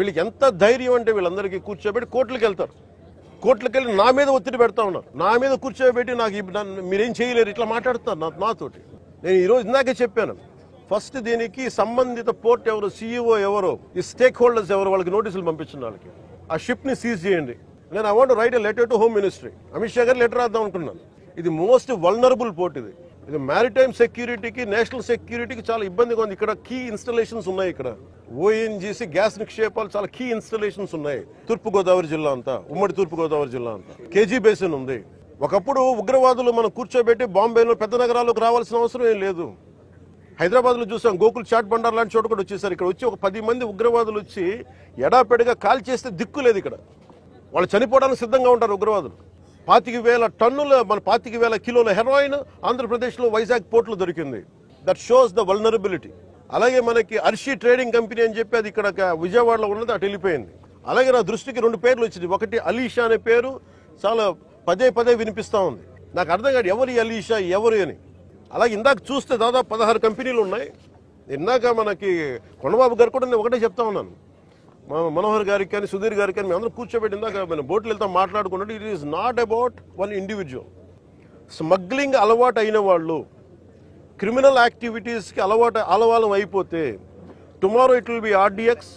వీళ్ళకి ఎంత ధైర్యం అంటే వీళ్ళందరికీ కూర్చోబెట్టి కోర్టులకు వెళ్తారు కోర్టులకు వెళ్ళి నా మీద ఒత్తిడి పెడతా ఉన్నారు నా మీద కూర్చోబెట్టి నాకు ఇప్పు- నన్ను మీరేం చేయలేరు ఇట్లా మాట్లాడుతున్నారు నా నాతోటి నేను ఈరోజు ఇందాకే చెప్పాను ఫస్ట్ దీనికి సంబంధిత పోర్ట్ ఎవరు సీఈఓ ఎవరు ఈ స్టేక్ హోల్డర్స్ ఎవరు వాళ్ళకి నోటీసులు పంపించండి వాళ్ళకి ఆ షిప్ ని సీజ్ చేయండి నేను I want write a letter to home ministry Amit Shah గారు లెటర్ రాద్దాం అనుకున్నాను ఇది మోస్ట్ వల్నరబుల్ పోర్ట్ ఇది ఇది మ్యారిటైమ్ సెక్యూరిటీకి నేషనల్ సెక్యూరిటీకి చాలా ఇబ్బందిగా ఉంది ఇక్కడ కీ ఇన్స్టలేషన్స్ ఉన్నాయి ఇక్కడ ఓఎన్జీసీ గ్యాస్ నిక్షేపాలు చాలా కీ ఇన్స్టలేషన్స్ ఉన్నాయి తూర్పు గోదావరి జిల్లా అంతా ఉమ్మడి తూర్పు గోదావరి జిల్లా అంతా కేజీ బేసిన్ ఉంది ఒకప్పుడు ఉగ్రవాదులు మనం కూర్చోబెట్టి బాంబేలో పెద్ద నగరాలకు రావాల్సిన అవసరం ఏం లేదు హైదరాబాద్ లో చూసాం గోకుల్ చాట్ బండార్ లాంటి చోట కూడా వచ్చేసారు ఇక్కడ వచ్చి ఒక పది మంది ఉగ్రవాదులు వచ్చి ఎడాపెడిగా కాల్ చేస్తే దిక్కు లేదు ఇక్కడ వాళ్ళు చనిపోవడానికి సిద్ధంగా ఉంటారు ఉగ్రవాదులు పాతిక వేల టన్నుల మన పాతిక వేల కిలోల హెరాయిన్ ఆంధ్రప్రదేశ్లో వైజాగ్ పోర్టులో దొరికింది దట్ షోస్ ద వల్నరబిలిటీ అలాగే మనకి అర్షి ట్రేడింగ్ కంపెనీ అని చెప్పి అది ఇక్కడ ఒక విజయవాడలో ఉన్నది అటు వెళ్ళిపోయింది అలాగే నా దృష్టికి రెండు పేర్లు వచ్చింది ఒకటి అలీషా అనే పేరు చాలా పదే పదే వినిపిస్తా ఉంది నాకు అర్థం కాదు ఎవరు ఈ అలీషా ఎవరు అని అలాగే ఇందాక చూస్తే దాదాపు పదహారు కంపెనీలు ఉన్నాయి ఇందాక మనకి కొండబాబు గారు కూడా నేను ఒకటే చెప్తా ఉన్నాను మా మనోహర్ గారికి కానీ సుధీర్ గారికి కానీ మేమందరం కూర్చోబెట్టి ఇందాక మన బోట్లు వెళ్తాం మాట్లాడుకున్నట్టు it is not about one individual smuggling అలవాటు అయిన వాళ్ళు క్రిమినల్ యాక్టివిటీస్కి అలవాటు అలవాలం అయిపోతే tomorrow it will be RDX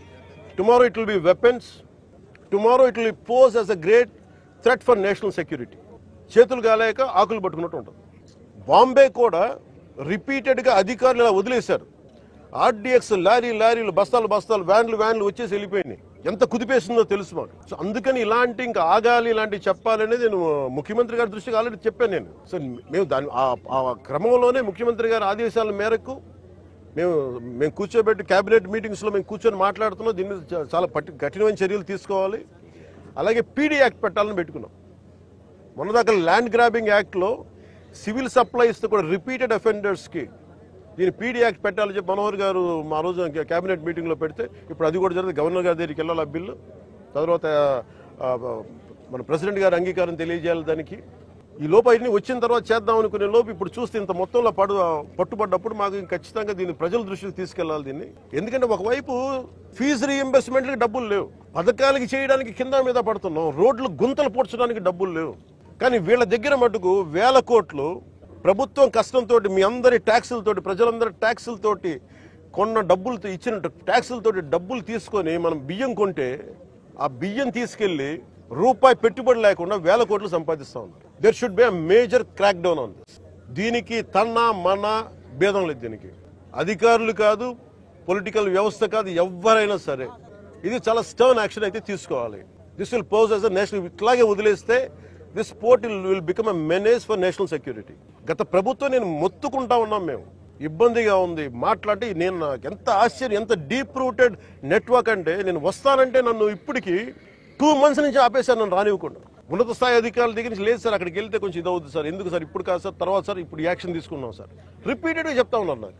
tomorrow it will be weapons tomorrow it will pose as a great threat for national security చేతులు కాలేక ఆకులు పట్టుకున్నట్టు ఉంటుంది బాంబే కూడా రిపీటెడ్గా అధికారులు ఇలా వదిలేశారు ఆర్డీఎక్స్ లారీ లారీలు బస్తాలు బస్తాలు వ్యాన్లు వ్యాన్లు వచ్చేసి వెళ్ళిపోయినాయి ఎంత కుదిపేస్తుందో తెలుసు మాకు సో అందుకని ఇలాంటి ఇంకా ఆగాలి ఇలాంటివి చెప్పాలనేది నేను ముఖ్యమంత్రి గారి దృష్టికి ఆల్రెడీ చెప్పాను నేను సో మేము దాని ఆ- ఆ క్రమంలోనే ముఖ్యమంత్రి గారి ఆదేశాల మేరకు మేము మేము కూర్చోబెట్టి కేబినెట్ మీటింగ్స్లో మేము కూర్చొని మాట్లాడుతున్నాం దీని మీద చా- చాలా పట్టి కఠినమైన చర్యలు తీసుకోవాలి అలాగే పీడీ యాక్ట్ పెట్టాలని పెట్టుకున్నాం మొన్నదాకా ల్యాండ్ గ్రాబింగ్ యాక్ట్లో సివిల్ సప్లైస్ కూడా రిపీటెడ్ అఫెండర్స్కి దీని పీడీ యాక్ట్ పెట్టాలని చెప్పి మనోహర్ గారు మా రోజు కేబినెట్ మీటింగ్లో పెడితే ఇప్పుడు అది కూడా జరిగింది గవర్నర్ గారి దగ్గరికి వెళ్ళాలి ఆ బిల్లు తర్వాత ఆ, మన ప్రెసిడెంట్ గారి అంగీకారం తెలియజేయాలి దానికి ఈ లోపు అవన్నీ వచ్చిన తర్వాత చేద్దాం అనుకునే లోపు ఇప్పుడు చూస్తే ఇంత మొత్తంలో పడు పట్టుబడ్డప్పుడు మాకు ఇంక ఖచ్చితంగా దీన్ని ప్రజల దృష్టికి తీసుకెళ్లాలి దీన్ని ఎందుకంటే ఒకవైపు ఫీజు రీఎంబర్స్మెంట్కి డబ్బులు లేవు పథకాలకి చేయడానికి కింద మీద పడుతున్నాం రోడ్లు గుంతలు పూడ్చడానికి డబ్బులు లేవు కానీ వీళ్ళ దగ్గర మటుకు వేల కోట్లు ప్రభుత్వం కష్టంతో మీ అందరి ట్యాక్సులతోటి ప్రజలందరి ట్యాక్సులతోటి కొన్న డబ్బులతో ఇచ్చిన ట్యాక్సులతోటి డబ్బులు తీసుకొని మనం బియ్యం కొంటే ఆ బియ్యం తీసుకెళ్లి రూపాయి పెట్టుబడి లేకుండా వేల కోట్లు సంపాదిస్తా ఉన్నారు there should be major crackdown on this దీనికి తన్న మన భేదం లేదు దీనికి అధికారులు కాదు పొలిటికల్ వ్యవస్థ కాదు ఎవరైనా సరే ఇది చాలా స్టర్న్ యాక్షన్ అయితే తీసుకోవాలి this will pose as a national ఇట్లాగే వదిలేస్తే this port will become a menace for national security గత ప్రభుత్వం నేను మొత్తుకుంటా ఉన్నాం మేము ఇబ్బందిగా ఉంది మాట్లాడి నేను నాకు ఎంత ఆశ్చర్యం ఎంత డీప్ రూటెడ్ నెట్వర్క్ అంటే నేను వస్తానంటే నన్ను ఇప్పటికి టూ మంత్స్ నుంచి ఆపేశారు నన్ను రానివ్వకుండా ఉన్నత స్థాయి అధికారుల దగ్గర నుంచి లేదు సార్ అక్కడికి వెళ్తే కొంచెం ఇది అవుతుంది సార్ ఎందుకు సార్ ఇప్పుడు కాదు సార్ తర్వాత సార్ ఇప్పుడు యాక్షన్ తీసుకున్నాం సార్ రిపీటెడ్గా చెప్తా ఉన్నారు నాకు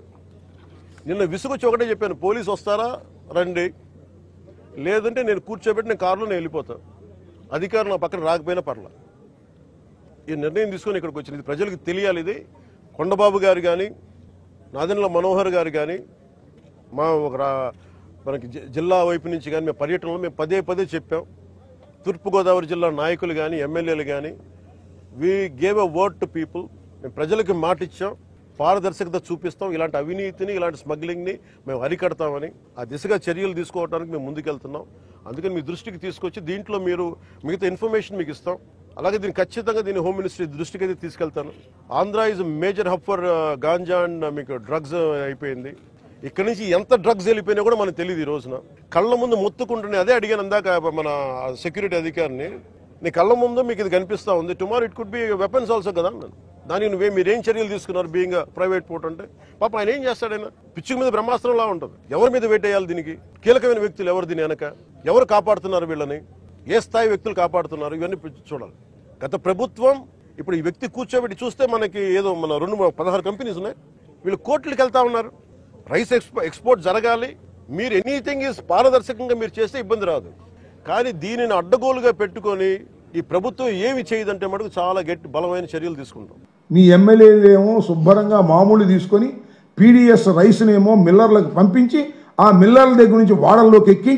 నిన్న విసుగొచ్చి ఒకటే చెప్పాను పోలీసు వస్తారా రండి లేదంటే నేను కూర్చోబెట్టి నేను కారులో నేను వెళ్ళిపోతాను అధికారులు నా పక్కన రాకపోయినా పర్లా ఈ నిర్ణయం తీసుకొని ఇక్కడికి వచ్చింది ఇది ప్రజలకు తెలియాలి ఇది కొండబాబు గారు కానీ నాదెండ్ల మనోహర్ గారు కానీ మా ఒక రా- మనకి జి- జిల్లా వైపు నుంచి కానీ మేము పర్యటనలో మేము పదే పదే చెప్పాం తూర్పుగోదావరి జిల్లా నాయకులు కానీ ఎమ్మెల్యేలు కానీ we gave a word to people మేము ప్రజలకు మాట ఇచ్చాం పారదర్శకత చూపిస్తాం ఇలాంటి అవినీతిని ఇలాంటి స్మగ్లింగ్ని మేము అరికడతామని ఆ దిశగా చర్యలు తీసుకోవడానికి మేము ముందుకెళ్తున్నాం అందుకని మీ దృష్టికి తీసుకొచ్చి దీంట్లో మీరు మిగతా ఇన్ఫర్మేషన్ మీకు ఇస్తాం అలాగే దీన్ని ఖచ్చితంగా దీన్ని హోమ్ మినిస్ట్రీ దృష్టికి అయితే తీసుకెళ్తాను Andhra is major hub for ganja and మీకు డ్రగ్స్ అయిపోయింది ఇక్కడ నుంచి ఎంత డ్రగ్స్ వెళ్ళిపోయినా కూడా మనకు తెలియదు ఈ రోజున కళ్ళ ముందు మొత్తుకుంటున్నాయి అదే అడిగాను అందాక మన సెక్యూరిటీ అధికారిని నీ కళ్ళ ముందు మీకు ఇది కనిపిస్తా ఉంది tomorrow it could be weapons also కదా అన్నాను దానికి నువ్వే మీరేం చర్యలు తీసుకున్నారు బీయింగ్ ప్రైవేట్ పోర్ట్ అంటే పాప ఆయన ఏం చేస్తాడు ఆయన పిచ్చుకు మీద బ్రహ్మాస్త్రంలా ఉంటుంది ఎవరి మీద వేటేయాలి దీనికి కీలకమైన వ్యక్తులు ఎవరు దీని వెనక ఎవరు కాపాడుతున్నారు వీళ్ళని ఏ స్థాయి వ్యక్తులు కాపాడుతున్నారు ఇవన్నీ చూడాలి గత ప్రభుత్వం ఇప్పుడు ఈ వ్యక్తి కూర్చోబెట్టి చూస్తే మనకి ఏదో మన రెండు మూడు- పదహారు కంపెనీస్ ఉన్నాయి వీళ్ళు కోర్టులకు వెళ్తా ఉన్నారు రైస్ ఎక్స్పో ఎక్స్పోర్ట్ జరగాలి మీరు ఎనీథింగ్ ఈజ్ పారదర్శకంగా మీరు చేస్తే ఇబ్బంది రాదు కానీ దీనిని అడ్డగోలుగా పెట్టుకొని ఈ ప్రభుత్వం ఏమి చేయదంటే మటుకు చాలా గట్టి బలమైన చర్యలు తీసుకుంటాం మీ ఎమ్మెల్యేలేమో శుభ్రంగా మామూలు తీసుకొని పీడిఎస్ రైస్నేమో మిల్లర్లకు పంపించి ఆ మిల్లర్ల దగ్గర నుంచి వాడల్లోకి ఎక్కించి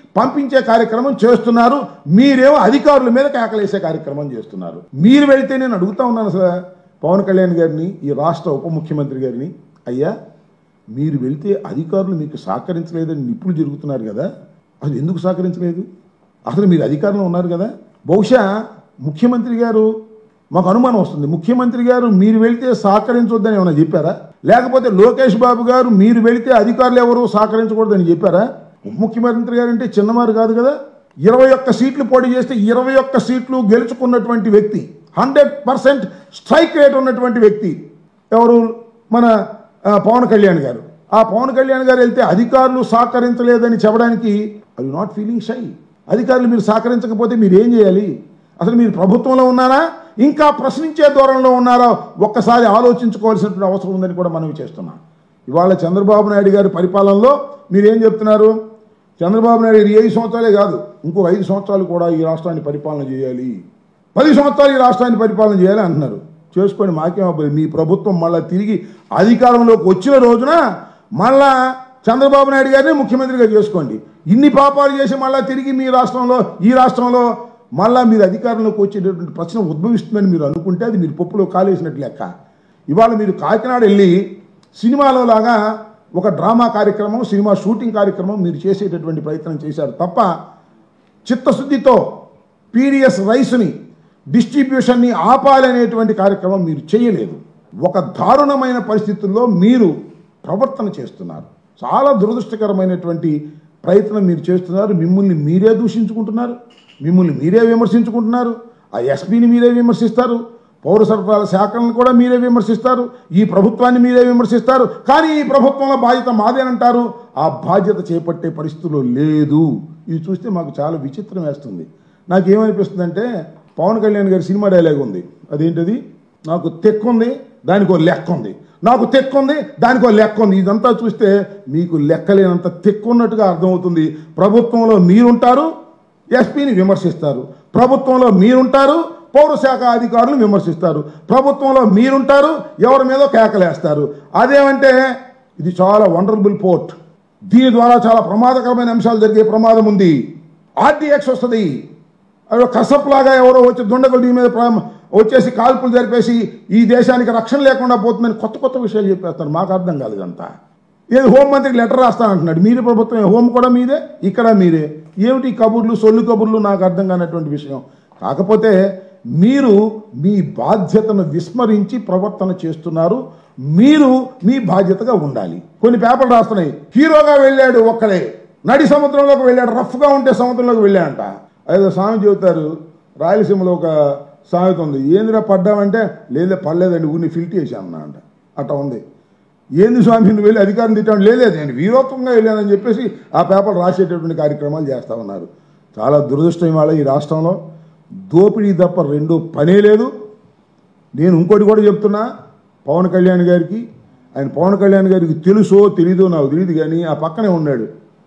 పంపించే కార్యక్రమం చేస్తున్నారు మీరేమో అధికారుల మీద కేకలేసే కార్యక్రమం చేస్తున్నారు మీరు వెళితే నేను అడుగుతా ఉన్నాను సార్ పవన్ కళ్యాణ్ గారిని ఈ రాష్ట్ర ఉప ముఖ్యమంత్రి గారిని అయ్యా మీరు వెళ్తే అధికారులు మీకు సహకరించలేదని నిప్పులు జరుగుతున్నారు కదా అది ఎందుకు సహకరించలేదు అసలు మీరు అధికారంలో ఉన్నారు కదా బహుశా ముఖ్యమంత్రి గారు మాకు అనుమానం వస్తుంది ముఖ్యమంత్రి గారు మీరు వెళ్తే సహకరించొద్దని ఏమైనా చెప్పారా లేకపోతే లోకేష్ బాబు గారు మీరు వెళితే అధికారులు ఎవరు సహకరించకూడదని చెప్పారా ఉప ముఖ్యమంత్రి గారు అంటే చిన్నవారు కాదు కదా ఇరవై ఒక్క సీట్లు పోటీ చేస్తే ఇరవై ఒక్క సీట్లు గెలుచుకున్నటువంటి వ్యక్తి హండ్రెడ్ పర్సెంట్ స్ట్రైక్ రేట్ ఉన్నటువంటి వ్యక్తి ఎవరు మన ఆ, పవన్ కళ్యాణ్ గారు ఆ పవన్ కళ్యాణ్ గారు వెళ్తే అధికారులు సహకరించలేదని చెప్పడానికి ఐ నాట్ ఫీలింగ్ షై అధికారులు మీరు సహకరించకపోతే మీరు ఏం చేయాలి అసలు మీరు ప్రభుత్వంలో ఉన్నారా ఇంకా ప్రశ్నించే ధోరణిలో ఉన్నారా ఒక్కసారి ఆలోచించుకోవాల్సినటువంటి అవసరం ఉందని కూడా మనవి చేస్తున్నాం ఇవాళ చంద్రబాబు నాయుడు గారి పరిపాలనలో మీరు ఏం చెప్తున్నారు చంద్రబాబు నాయుడు గారు ఈ ఐదు సంవత్సరాలే కాదు ఇంకో ఐదు సంవత్సరాలు కూడా ఈ రాష్ట్రాన్ని పరిపాలన చేయాలి పది సంవత్సరాలు ఈ రాష్ట్రాన్ని పరిపాలన చేయాలి అంటున్నారు చేసుకొని మాకేం అవ్వదు మీ ప్రభుత్వం మళ్ళీ తిరిగి అధికారంలోకి వచ్చిన రోజున మళ్ళా చంద్రబాబు నాయుడు గారిని ముఖ్యమంత్రిగా చేసుకోండి ఇన్ని పాపాలు చేసి మళ్ళా తిరిగి మీ రాష్ట్రంలో ఈ రాష్ట్రంలో మళ్ళా మీరు అధికారంలోకి వచ్చేటటువంటి ప్రశ్న ఉద్భవిస్తుందని మీరు అనుకుంటే అది మీరు పప్పులో కాలేసినట్టు లెక్క ఇవాళ మీరు కాకినాడ వెళ్ళి సినిమాలో లాగా ఒక డ్రామా కార్యక్రమం సినిమా షూటింగ్ కార్యక్రమం మీరు చేసేటటువంటి ప్రయత్నం చేశారు తప్ప చిత్తశుద్ధితో పీడిఎస్ రైస్ని డిస్ట్రిబ్యూషన్ని ఆపాలనేటువంటి కార్యక్రమం మీరు చేయలేదు ఒక దారుణమైన పరిస్థితుల్లో మీరు ప్రవర్తన చేస్తున్నారు చాలా దురదృష్టకరమైనటువంటి ప్రయత్నం మీరు చేస్తున్నారు మిమ్మల్ని మీరే దూషించుకుంటున్నారు మిమ్మల్ని మీరే విమర్శించుకుంటున్నారు ఆ ఎస్పీని మీరే విమర్శిస్తారు పౌర సరఫరాల శాఖలను కూడా మీరే విమర్శిస్తారు ఈ ప్రభుత్వాన్ని మీరే విమర్శిస్తారు కానీ ఈ ప్రభుత్వంలో బాధ్యత మాదేనంటారు ఆ బాధ్యత చేపట్టే పరిస్థితుల్లో లేదు ఇది చూస్తే మాకు చాలా విచిత్రం వేస్తుంది నాకేమనిపిస్తుందంటే పవన్ కళ్యాణ్ గారి సినిమా డైలాగ్ ఉంది అదేంటది నాకు తెక్కుంది దానికో లెక్క ఉంది నాకు తెక్కుంది దానికో లెక్క ఉంది ఇదంతా చూస్తే మీకు లెక్కలేనంత తెక్కున్నట్టుగా అర్థమవుతుంది ప్రభుత్వంలో మీరుంటారు ఎస్పీని విమర్శిస్తారు ప్రభుత్వంలో మీరుంటారు పౌర శాఖ అధికారులు విమర్శిస్తారు ప్రభుత్వంలో మీరుంటారు ఎవరి మీదో కేకలేస్తారు అదేమంటే ఇది చాలా వండర్బుల్ పోర్ట్ దీని ద్వారా చాలా ప్రమాదకరమైన అంశాలు జరిగే ప్రమాదం ఉంది ఆర్డీఎక్స్ వస్తుంది అవి కసప్లాగా ఎవరో వచ్చి దుండగులు దీని మీద ప్రా- వచ్చేసి కాల్పులు జరిపేసి ఈ దేశానికి రక్షణ లేకుండా పోతుందని కొత్త కొత్త విషయాలు చెప్పేస్తారు మాకు అర్థం కాదు ఇదంతా ఏది హోంమంత్రికి లెటర్ రాస్తానంటున్నాడు మీరే ప్రభుత్వం హోం కూడా మీదే ఇక్కడ మీరే ఏమిటి ఈ కబుర్లు సొల్లు కబుర్లు నాకు అర్థం కానటువంటి విషయం కాకపోతే మీరు మీ బాధ్యతను విస్మరించి ప్రవర్తన చేస్తున్నారు మీరు మీ బాధ్యతగా ఉండాలి కొన్ని పేపర్లు రాస్తున్నాయి హీరోగా వెళ్ళాడు ఒక్కడే నడి సముద్రంలోకి వెళ్ళాడు రఫ్గా ఉంటే సముద్రంలోకి వెళ్ళాడంట ఏదో స్వామి చెబుతారు రాయలసీమలో ఒక సామెత ఉంది ఏందిరా పడ్డామంటే లేదే పడలేదండి ఊరిని ఫిల్ట్ చేశాను అంట అట్లా ఉంది ఏంది స్వామి నువ్వు వెళ్ళి అధికారం తిట్టాను లేదు నేను వీరోత్వంగా వెళ్ళానని చెప్పేసి ఆ పేపర్ రాసేటటువంటి కార్యక్రమాలు చేస్తూ ఉన్నారు చాలా దురదృష్టం ఇవాళ ఈ రాష్ట్రంలో దోపిడీ తప్ప రెండో పనే లేదు నేను ఇంకోటి కూడా చెప్తున్నా పవన్ కళ్యాణ్ గారికి ఆయన పవన్ కళ్యాణ్ గారికి తెలుసో తెలీదో నాకు తెలియదు కానీ ఆ పక్కనే ఉన్నాడు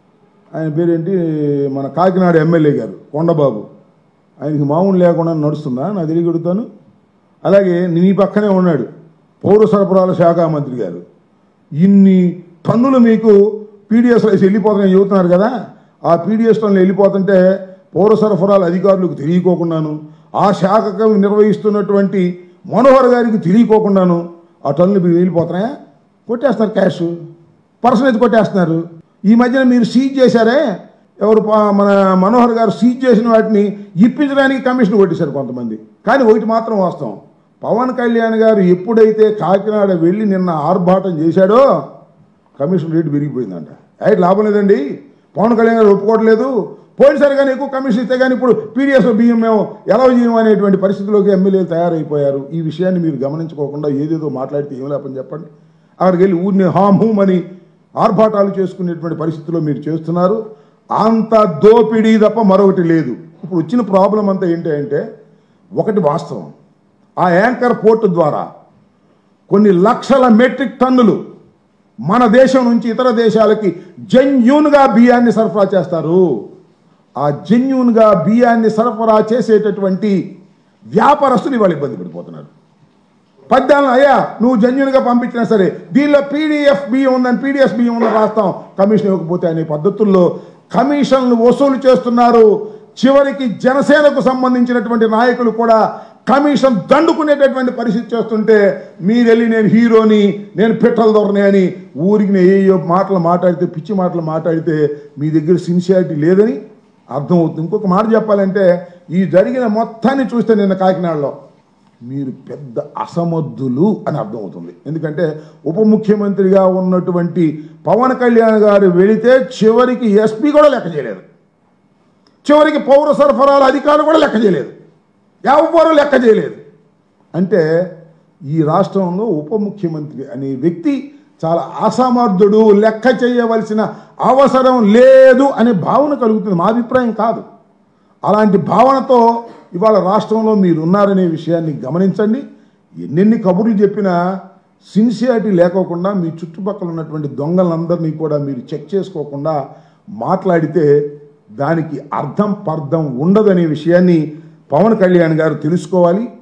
ఆయన పేరేంటి మన కాకినాడ ఎమ్మెల్యే గారు కొండబాబు ఆయనకి మామూలు లేకుండా నడుస్తుందా నాకు తెలియగడుగుతాను అలాగే నీ పక్కనే ఉన్నాడు పౌర సరఫరాల శాఖ మంత్రి గారు ఇన్ని టన్నులు మీకు పీడిఎస్ రైస్ వెళ్ళిపోతున్నాయని చెబుతున్నారు కదా ఆ పీడిఎస్ టన్నులు వెళ్ళిపోతుంటే పౌర సరఫరాల అధికారులకు తెలియకోకుండాను ఆ శాఖకు నిర్వహిస్తున్నటువంటి మనోహర్ గారికి తెలియకోకుండాను ఆ టన్నులు మీరు వెళ్ళిపోతున్నాయా కొట్టేస్తున్నారు క్యాష్ పర్సనేజ్ కొట్టేస్తున్నారు ఈ మధ్యన మీరు సీజ్ చేశారే ఎవరు పా- మన మనోహర్ గారు సీజ్ చేసిన వాటిని ఇప్పించడానికి కమిషన్ కొట్టేశారు కొంతమంది కానీ ఒకటి మాత్రం వాస్తవం పవన్ కళ్యాణ్ గారు ఎప్పుడైతే కాకినాడ వెళ్ళి నిన్న ఆర్భాటం చేశాడో కమిషన్ రేటు పెరిగిపోయిందంట అయితే లాభం లేదండి పవన్ కళ్యాణ్ గారు ఒప్పుకోవట్లేదు పోయినసారి కానీ ఎక్కువ కమిషన్ ఇస్తే కానీ ఇప్పుడు పీడిఎస్ బియ్యం మేము ఎలా చేయము అనేటువంటి పరిస్థితిలోకి ఎమ్మెల్యేలు తయారైపోయారు ఈ విషయాన్ని మీరు గమనించుకోకుండా ఏదేదో మాట్లాడితే ఏం లేపని చెప్పండి అక్కడికి వెళ్ళి ఊరిని హామ్ హూమ్ అని ఆర్భాటాలు చేసుకునేటువంటి పరిస్థితిలో మీరు చేస్తున్నారు అంత దోపిడీ తప్ప మరొకటి లేదు ఇప్పుడు వచ్చిన ప్రాబ్లం అంతా ఏంటి అంటే ఒకటి వాస్తవం ఆ యాంకర్ పోర్టు ద్వారా కొన్ని లక్షల మెట్రిక్ టన్నులు మన దేశం నుంచి ఇతర దేశాలకి జెన్యూన్గా బియ్యాన్ని సరఫరా చేస్తారు ఆ జెన్యూన్గా బియ్యాన్ని సరఫరా చేసేటటువంటి వ్యాపారస్తులు ఇవాళ ఇబ్బంది పడిపోతున్నారు పద్నాలుగు అయ్యా నువ్వు జెన్యున్గా పంపించినా సరే దీనిలో పీడిఎఫ్ బియ్యం ఉందని పీడిఎఫ్ బియ్యం ఉందని రాస్తాం కమిషన్ ఇవ్వకపోతే అనే పద్ధతుల్లో కమిషన్లు వసూలు చేస్తున్నారు చివరికి జనసేనకు సంబంధించినటువంటి నాయకులు కూడా కమిషన్ దండుకునేటటువంటి పరిస్థితి చేస్తుంటే మీరు వెళ్ళి నేను హీరోని నేను పిట్టల దొరని అని ఊరికి ఏయో మాటలు మాట్లాడితే పిచ్చి మాటలు మాట్లాడితే మీ దగ్గర సిన్సియారిటీ లేదని అర్థమవుతుంది ఇంకొక మాట చెప్పాలంటే ఈ జరిగిన మొత్తాన్ని చూస్తే నిన్న కాకినాడలో మీరు పెద్ద అసమర్థులు అని అర్థమవుతుంది ఎందుకంటే ఉప ముఖ్యమంత్రిగా ఉన్నటువంటి పవన్ కళ్యాణ్ గారు వెళితే చివరికి ఎస్పీ కూడా లెక్క చేయలేదు చివరికి పౌర సరఫరాల అధికారులు కూడా లెక్క చేయలేదు ఎవ్వరూ లెక్క చేయలేదు అంటే ఈ రాష్ట్రంలో ఉప ముఖ్యమంత్రి అనే వ్యక్తి చాలా అసమర్థుడు లెక్క చేయవలసిన అవసరం లేదు అనే భావన కలుగుతుంది మా అభిప్రాయం కాదు అలాంటి భావనతో ఇవాళ రాష్ట్రంలో మీరు ఉన్నారనే విషయాన్ని గమనించండి ఎన్నెన్ని కబుర్లు చెప్పినా సిన్సియారిటీ లేకోకుండా మీ చుట్టుపక్కల ఉన్నటువంటి దొంగలందరినీ కూడా మీరు చెక్ చేసుకోకుండా మాట్లాడితే దానికి అర్థం పర్థం ఉండదనే విషయాన్ని పవన్ కళ్యాణ్ గారు తెలుసుకోవాలి